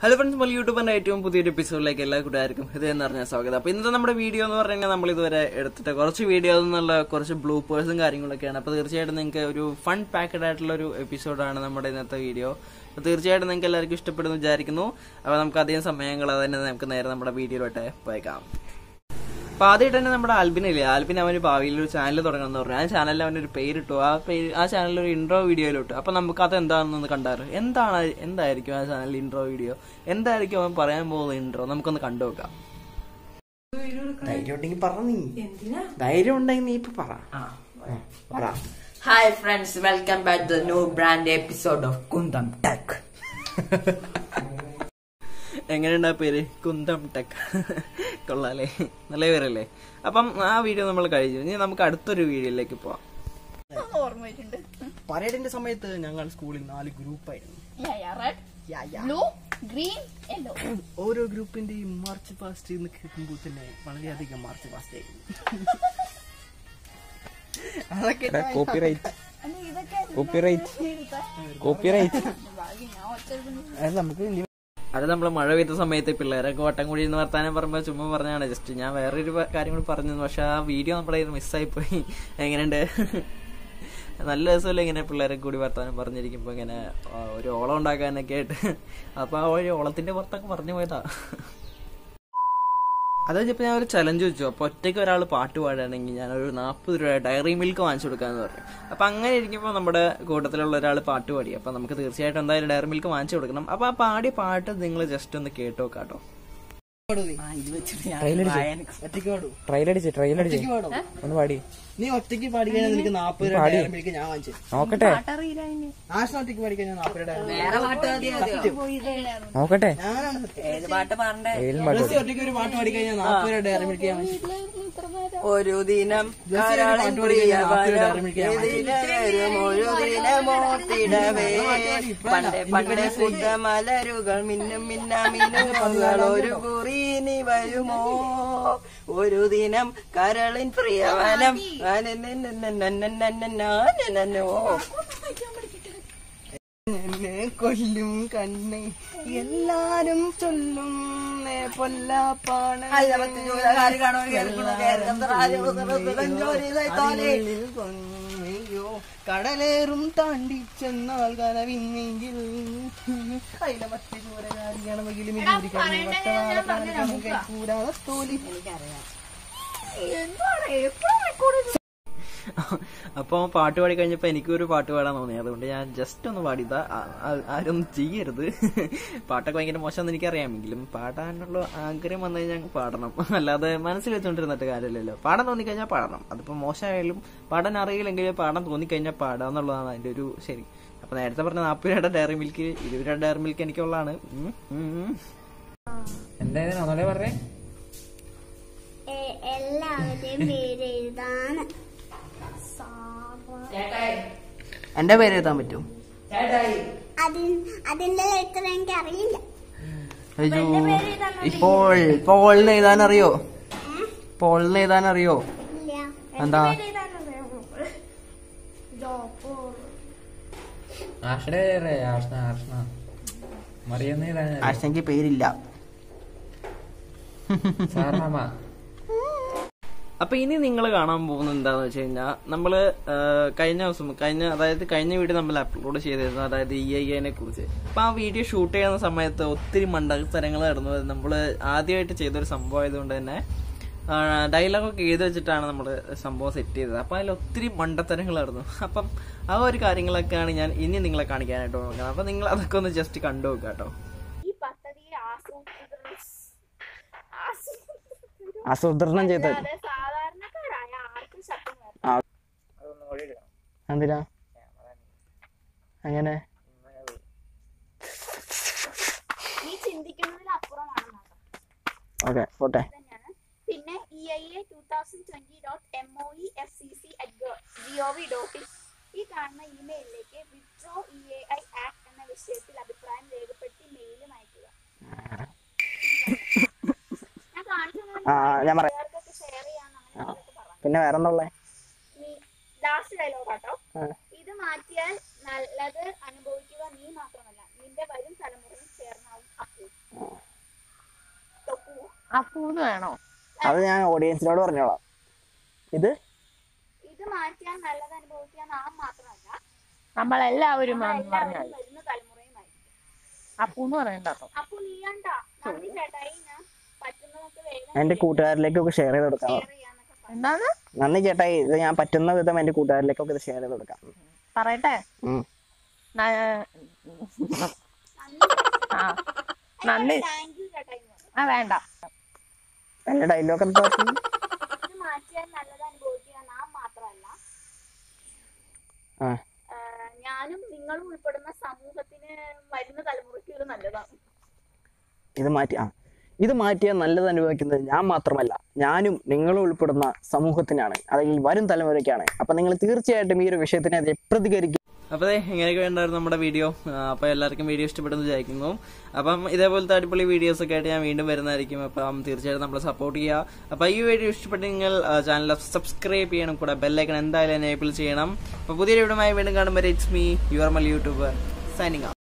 Hello friends നമ്മൾ യൂട്യൂബിന്റെ ഏറ്റവും പുതിയൊരു എപ്പിസോഡിലേക്ക് എല്ലാ കൂട്ടുകാർക്കും ഇത് എന്ന് പറഞ്ഞ സ്വാഗതം അപ്പൊ ഇന്നത്തെ നമ്മുടെ വീഡിയോ എന്ന് പറഞ്ഞു കഴിഞ്ഞാൽ നമ്മൾ ഇതുവരെ എടുത്തിട്ട് കുറച്ച് വീഡിയോ എന്നുള്ള കുറച്ച് ബ്ലൂപ്പേഴ്സും കാര്യങ്ങളൊക്കെയാണ് അപ്പൊ തീർച്ചയായിട്ടും നിങ്ങൾക്ക് ഒരു ഫൺ പാക്കഡ് ആയിട്ടുള്ള ഒരു എപ്പിസോഡാണ് നമ്മുടെ ഇന്നത്തെ വീഡിയോ അപ്പൊ തീർച്ചയായിട്ടും നിങ്ങൾക്ക് എല്ലാവർക്കും ഇഷ്ടപ്പെടുന്നു വിചാരിക്കുന്നു അപ്പൊ നമുക്ക് അധികം സമയങ്ങൾ തന്നെ നമുക്ക് നേരെ നമ്മുടെ വീഡിയോയിലോട്ട് പോയേക്കാം അപ്പൊ ആദ്യമായിട്ട് തന്നെ നമ്മുടെ ആൽബിനില്ലേ ആൽബിൻ അവന് ഭാവിയിൽ ഒരു ചാനൽ തുടങ്ങണമെന്ന് പറഞ്ഞു ആ ചാനലിൽ അവനൊരു പേരിട്ടു ആ പേര് ആ ചാനലിൽ ഒരു ഇൻട്രോ വീഡിയോയിലിട്ടു അപ്പൊ നമുക്ക് അത് എന്താണെന്ന് കണ്ടാറ് എന്താണ് അത്- എന്തായിരിക്കും ആ ചാനലിൽ ഇൻട്രോ വീഡിയോ എന്തായിരിക്കും അവൻ പറയാൻ പോകുന്ന ഇൻട്രോ നമുക്കൊന്ന് കണ്ടു നോക്കാം ധൈര്യം ഉണ്ടെങ്കിൽ പറ നീ ധൈര്യം ഉണ്ടെങ്കിൽ നീ ഇപ്പൊ പറ ആ, പറ Hi friends, welcome back to the new brand episode of Kundam Tech. എങ്ങനെയുണ്ട് ആ പേര് കുന്തം ടെക് കൊള്ളാലേ നല്ല പേരല്ലേ അപ്പം ആ വീഡിയോ നമ്മൾ കഴിഞ്ഞു ഇനി നമുക്ക് അടുത്തൊരു വീഡിയോയിലേക്ക് പോവാം ഓർമ്മയിട്ടുണ്ട് പരേഡിന്റെ സമയത്ത് ഞങ്ങൾ സ്കൂളിൽ നാല് ഗ്രൂപ്പായിരുന്നു റെഡ് ബ്ലൂ ഗ്രീൻ യെല്ലോ ഓരോ ഗ്രൂപ്പിന്റെയും മാർച്ച് പാസ്റ്റ് എന്ന് കേൾക്കുമ്പോൾ തന്നെ വളരെയധികം മാർച്ച് പാസ്റ്റ് ആയിരുന്നു അതൊക്കെ കോപ്പിറൈറ്റ് കോപ്പിറൈറ്റ് കോപ്പിറൈറ്റ് അത് നമുക്ക് ഇനി അത് നമ്മൾ മഴ പെയ്ത സമയത്ത് പിള്ളേരൊക്കെ വട്ടം കൂടി ഇരുന്ന് വർത്താനം പറയുമ്പോൾ ചുമ്മാ പറഞ്ഞാണ് ജസ്റ്റ് ഞാൻ വേറൊരു പ- കാര്യം കൂടി പറഞ്ഞു പക്ഷെ ആ വീഡിയോ നമ്മുടെ കയ്യിൽ മിസ്സായി പോയി എങ്ങനെയുണ്ട് നല്ല രസമല്ലേ ഇങ്ങനെ പിള്ളേരൊക്കെ കൂടി വർത്താനം പറഞ്ഞിരിക്കുമ്പോൾ ഇങ്ങനെ ആ, ഒരു ഓളം ഉണ്ടാക്കാനൊക്കെ ആയിട്ട് അപ്പൊ ആ ഒരു ഓളത്തിന്റെ പുറത്തൊക്കെ പറഞ്ഞു പോയതാ അത് കഴിഞ്ഞപ്പോൾ ഞാൻ ഒരു ചലഞ്ച് വെച്ചു അപ്പോൾ ഒറ്റയ്ക്ക് ഒരാൾ പാട്ട് പാടുകയാണെങ്കിൽ ഞാൻ ഒരു നാൽപ്പത് രൂപ ഡയറി മിൽക്ക് വാങ്ങിച്ചു കൊടുക്കാന്ന് പറഞ്ഞു അപ്പം അങ്ങനെ ഇരിക്കുമ്പോൾ നമ്മുടെ കൂട്ടത്തിലുള്ള ഒരാൾ പാട്ട് പാടി അപ്പം നമുക്ക് തീർച്ചയായിട്ടും എന്തായാലും ഡയറി മിൽക്ക് വാങ്ങിച്ചു കൊടുക്കണം അപ്പോൾ ആ പാടിയ പാട്ട് നിങ്ങൾ ജസ്റ്റ് ഒന്ന് കേട്ടോ കേട്ടോ ഒറ്റയ്ക്ക് പാടൂ ട്രയലടിച്ച് ട്രയലടിച്ച് ഒറ്റയ്ക്ക് പാടൂ ഒന്ന് പാടി നീ ഒറ്റയ്ക്ക് പാടിക്കഴിഞ്ഞാൽ നിനക്ക് നാപ്പത് രൂപ പാടി. ഡയറി മിൽക്ക് ഞാൻ വാങ്ങിച്ചു നോക്കട്ടെ ആശം ഒറ്റയ്ക്ക് പാടിക്കഴിഞ്ഞാൽ നാപ്പത് രൂപ ഡയറി മിൽക്ക് വേറെ പാട്ട് മതിയോ? നോക്കട്ടെ ഞാനാണ് സത്യം. ഏത് പാട്ട് പറഞ്ഞേ ഏതിലും പാട്ട് ജെസ്സി ഒറ്റയ്ക്ക് ഒരു പാട്ട് പാടിക്കഴിഞ്ഞാൽ നാപ്പത് രൂപ ഡയറി മിൽക്ക് ഞാൻ വാങ്ങിച്ചു ഒരു ദിനം ജെസ്സി ഒരു പാട്ട് പാടിക്കഴിഞ്ഞാൽ നാപ്പത് രൂപ ഡയറി മിൽക്ക് ഞാൻ വാങ്ങിച്ചു ഒരു ദിനമോത്തിടവേ പണ്ടേ പണ്ടേ മലരുകൾ മിന്നും മിന്ന മിനുകൾ ഒരു കുറിനി വരുമോ ഒരു ദിനം കരളിൻ പ്രിയവനം നന്നന്നന്നന്നന്നന്നന്നന്നോ. എന്നെ കൊല്ലും കണ്ണേ എല്ലാരും ചൊല്ലും നേ പൊല്ലാപ്പാണ് അയ്യപ്പത്തി ജോലക്കാര് കാണോ കേൾക്കുന്നു കേൾക്കുന്ന ജോലി ചെയ്തോലേ കടലിൽ കൊന്നയ്യോ കടലേറും താണ്ടി ചെന്നാൽ കനവിന്നെങ്കിൽ അയില മറ്റു ചൂരകാരിയാണെങ്കിലും കൂടാത്തോലി അപ്പോൾ പാട്ട് പാടി കഴിഞ്ഞപ്പോൾ എനിക്കും ഒരു പാട്ട് പാടാൻ തോന്നി അതുകൊണ്ട് ഞാൻ ജസ്റ്റ് ഒന്ന് പാടിയതാ ആ- ആ- ആരും ചെയ്യരുത് പാട്ടൊക്കെ ഭയങ്കര മോശമെന്ന് എനിക്കറിയാമെങ്കിലും പാടാനുള്ള ആഗ്രഹം വന്നു കഴിഞ്ഞാൽ പാടണം അല്ലാതെ മനസ്സിൽ വെച്ചുകൊണ്ടിരുന്നിട്ട് കാര്യമില്ലല്ലോ പാടാൻ തോന്നിക്കഴിഞ്ഞാൽ പാടണം അതിപ്പോൾ മോശമായാലും പാടാൻ അറിയില്ലെങ്കിൽ പാടാൻ തോന്നിക്കഴിഞ്ഞാൽ പാടാം എന്നുള്ളതാണ് അതിന്റെ ഒരു ശരി അപ്പൊ നേരത്തെ പറഞ്ഞ നാൽപ്പത് രൂപയുടെ ഡയറി മിൽക്ക് ഇരുപത് രൂപ ഡയറി മിൽക്ക് എനിക്കുള്ളതാണ് ഉം, ഉം, ഉം. എന്തായാലും ഒന്നല്ലേ പറഞ്ഞേ എ- എല്ലാവരുടെയും പേര് എഴുതാൻ എന്റെ പേര് എഴുതാൻ പറ്റും അതിൻ അതിന്റെ ലെറ്റർ എനിക്ക് അറിയില്ല അയ്യോ ഇപ്പോൾ പോളിന് എഴുതാൻ അറിയോ പോളിന് എഴുതാൻ അറിയോ ഇല്ല എന്താ ആഷയുടെ പേരേ ആഷ്ന ആഷ്ന മറിയുന്ന ആശങ്കി പേരില്ല സാറാമ അപ്പൊ ഇനി നിങ്ങൾ കാണാൻ പോകുന്നത് എന്താന്ന് വെച്ച് കഴിഞ്ഞാൽ നമ്മള് ആ, കഴിഞ്ഞ ദിവസം കഴിഞ്ഞ അതായത് കഴിഞ്ഞ വീഡിയോ നമ്മൾ അപ്ലോഡ് ചെയ്തിരുന്നു അതായത് ഇ ഐ എനെ കുറിച്ച് അപ്പൊ ആ വീഡിയോ ഷൂട്ട് ചെയ്യുന്ന സമയത്ത് ഒത്തിരി മണ്ടത്തരങ്ങൾ നടന്നു നമ്മൾ ആദ്യമായിട്ട് ചെയ്തൊരു സംഭവം ആയതുകൊണ്ട് തന്നെ ഡയലോഗൊക്കെ എഴുതി വെച്ചിട്ടാണ് നമ്മൾ സംഭവം സെറ്റ് ചെയ്തത് അപ്പൊ അതിൽ ഒത്തിരി മണ്ടത്തരങ്ങൾ നടന്നു അപ്പം ആ ഒരു കാര്യങ്ങളൊക്കെയാണ് ഞാൻ ഇനി നിങ്ങളെ കാണിക്കാനായിട്ട് നോക്കുന്നത് അപ്പൊ നിങ്ങൾ അതൊക്കെ ഒന്ന് ജസ്റ്റ് കണ്ടു നോക്കുക കേട്ടോ ഈ പദ്ധതി ആസൂത്രണം ആസൂത്രണം ചെയ്ത ആസൂത്രിക്കാതെ സാധാരണക്കാരായ ആർക്കും ശബ്ദം വരും എന്തിനാ അങ്ങനെ നീ ചിന്തിക്കുന്നതിൽ അപ്പുറമാണ് മാത്രം ഓക്കെ പോട്ടെ തന്നെയാണ് പിന്നെ E I A two thousand twenty dot M O E F C C at G O V dot in ഈ കാണുന്ന ഇമെയിലിലേക്ക് withdraw E A I act എന്ന വിഷയത്തിൽ അഭിപ്രായം രേഖപ്പെടുത്തി മെയിലും അയക്കുക ഞാൻ കാണിച്ചു ആ ഞാൻ പറയാം പേർക്കൊക്കെ ഷെയർ ചെയ്യാൻ അങ്ങനെ പറഞ്ഞു പിന്നെ വേറെ എന്താ ഉള്ളേ നീ ലാസ്റ്റ് ഡയലോഗ് കേട്ടോ ആ. ഇത് മാറ്റിയാൽ നല്ലത് അനുഭവിക്കുക നീ മാത്രമല്ല നിന്റെ വരും തലമുറയും ചേർന്നാവും അപ്പോൾ അപ്പൂന്ന് വേണോ അത് ഞാൻ ഓഡിയൻസിനോട് പറഞ്ഞോളാം ഇത് ഇത് മാറ്റിയാൽ നല്ലത് അനുഭവിക്കാൻ നാം മാത്രമല്ല നമ്മളെല്ലാവരും എന്ന് എല്ലാവരും പറഞ്ഞാൽ വരുന്ന തലമുറയുമായിരിക്കും അപ്പൂന്ന് പറയണ്ട കേട്ടോ അപ്പൊ നീ കണ്ടാ നന്ദി ചേട്ടായി ഞാൻ പറ്റുന്നതൊക്കെ വേഗം എന്റെ കൂട്ടുകാരിലേക്കൊക്കെ ഷെയർ ചെയ്ത് കൊടുക്കാം ഷെയർ ചെയ്യാന്നൊക്കെ പറഞ്ഞു എന്താണ് നന്ദി ചേട്ടായി ഇത് ഞാൻ പറ്റുന്ന വിധം എന്റെ കൂട്ടുകാരിലേക്കൊക്കെ ഇത് ഷെയർ ചെയ്ത് കൊടുക്കാം പറയട്ടെ ഉം. ന- ആ നന്ദി താങ്ക് യു ചേട്ടായി എന്ന് പറഞ്ഞു. ആ വേണ്ട എന്റെ ഡയലോഗ് എന്താ പറഞ്ഞത്? ഇത് മാറ്റിയാൽ നല്ലത് അനുഭവിക്കുക നാം മാത്രമല്ല ആ ആ, ഞാനും നിങ്ങളും ഉൾപ്പെടുന്ന സമൂഹത്തിന് വരുന്ന തലമുറയ്ക്ക് ഇത് നല്ലതാണ് ഇത് മാറ്റി ആ ഇത് മാറ്റിയാൽ നല്ലത് അനുഭവിക്കുന്നത് ഞാൻ മാത്രമല്ല ഞാനും നിങ്ങളും ഉൾപ്പെടുന്ന സമൂഹത്തിനാണ് അല്ലെങ്കിൽ വരും തലമുറയ്ക്കാണ് അപ്പൊ നിങ്ങൾ തീർച്ചയായിട്ടും ഈ ഒരു വിഷയത്തിനെതിരെ പ്രതികരിക്കും അപ്പോൾ ദേ ഇങ്ങനെയൊക്കെ ഉണ്ടായിരുന്നു നമ്മുടെ വീഡിയോ അപ്പോൾ എല്ലാവർക്കും വീഡിയോ ഇഷ്ടപ്പെടുന്നു വിചാരിക്കുന്നു അപ്പം ഇതേപോലത്തെ അടിപൊളി വീഡിയോസ് ഒക്കെ ആയിട്ട് ഞാൻ വീണ്ടും വരുന്നതായിരിക്കും അപ്പം തീർച്ചയായിട്ടും നമ്മൾ സപ്പോർട്ട് ചെയ്യുക അപ്പോൾ ഈ വീഡിയോ ഇഷ്ടപ്പെട്ട് നിങ്ങൾ ചാനൽ സബ്സ്ക്രൈബ് ചെയ്യണം കൂടെ ബെല്ലൈക്കൺ എന്തായാലും എനേബിൾ ചെയ്യണം അപ്പോൾ പുതിയ വീഡിയോയുമായി വീണ്ടും കാണുമ്പോൾ ഇറ്റ്സ് മീ യുവർ മൽ യൂട്യൂബർ സൈനിങ്